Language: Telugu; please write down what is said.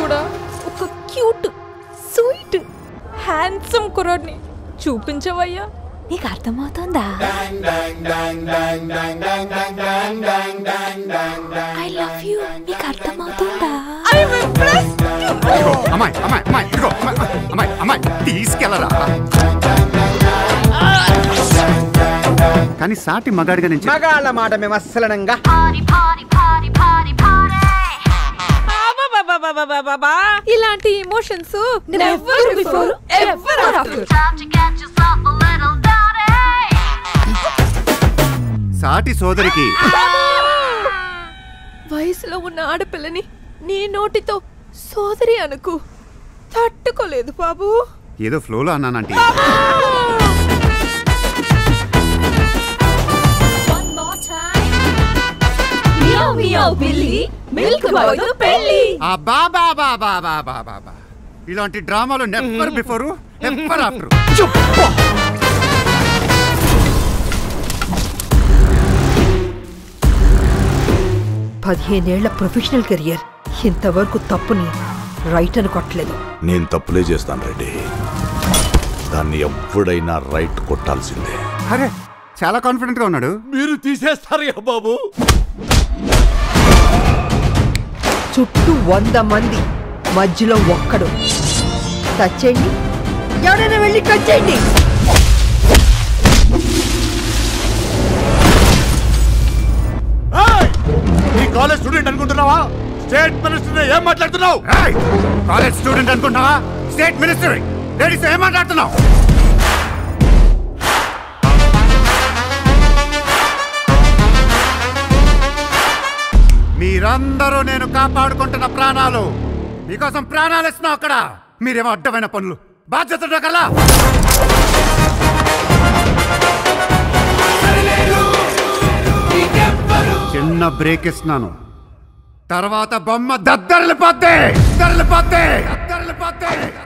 కూడా ఒక క్యూట్ స్వీట్ హ్యాండ్సమ్ కుర్రాడిని చూపించవయ్యా నీకు అర్థమవుతుందా ఐ లవ్ యూ నీకు అర్థమవుతుందా ఇదిగో అమ్మాయి అమ్మాయి అమ్మాయి ఇదిగో అమ్మాయి అమ్మాయి అమ్మాయి తీసుకెళ్ళరా కానీ సాటి మగాడిగా నేను చెప్ప- మగాళ్ళ మాట మేము అస్సలనంగా అబ్బబ్బబ్బబ్బబ్బబ్బబ్బా. ఇలాంటి emotions never before ever after సాటి సోదరికి వయసులో ఉన్న ఆడపిల్లని నీ నోటితో సోదరి అనుకు తట్టుకోలేదు బాబు ఏదో ఫ్లోలో అన్నానంటే మిల్క్ బాయ్ పెళ్ళి ఆ బాబా బాబా బాబా బాబా ఇలాంటి డ్రామాలు నెవర్ బిఫోర్ ఎవర్ ఆఫ్టర్ పదిహేనేళ్ల ప్రొఫెషనల్ కెరియర్ ఇంతవరకు తప్పుని రైట్ అని కొట్టలేదు నేను తప్పులే చేస్తాను రెడ్డి దాన్ని ఎప్పుడైనా రైట్ కొట్టాల్సిందే అరే చాలా కాన్ఫిడెంట్ గా ఉన్నాడు మీరు తీసేస్తారా బాబు చుట్టూ వంద మంది మధ్యలో ఒక్కడు టచ్ చేయండి ఎవరైనా వెళ్ళి టచ్ చేయండి నీ కాలేజ్ స్టూడెంట్ అనుకుంటున్నావా స్టేట్ మినిస్టర్ ఏం మాట్లాడుతున్నావు ఏయ్! కాలేజ్ స్టూడెంట్ అనుకుంటున్నావా స్టేట్ మినిస్టర్ లేడీస్ ఏం మాట్లాడుతున్నావు మీరందరూ నేను కాపాడుకుంటున్న ప్రాణాలు మీకోసం ప్రాణాలు ఇస్తున్నావు అక్కడ మీరేమో అడ్డమైన పనులు బాధ్యత కల్లా చిన్న బ్రేక్ ఇస్తున్నాను తర్వాత బొమ్మ దద్దరిల్లిపోద్ది దద్దరిల్లిపోద్ది దద్దరిల్లిపోద్ది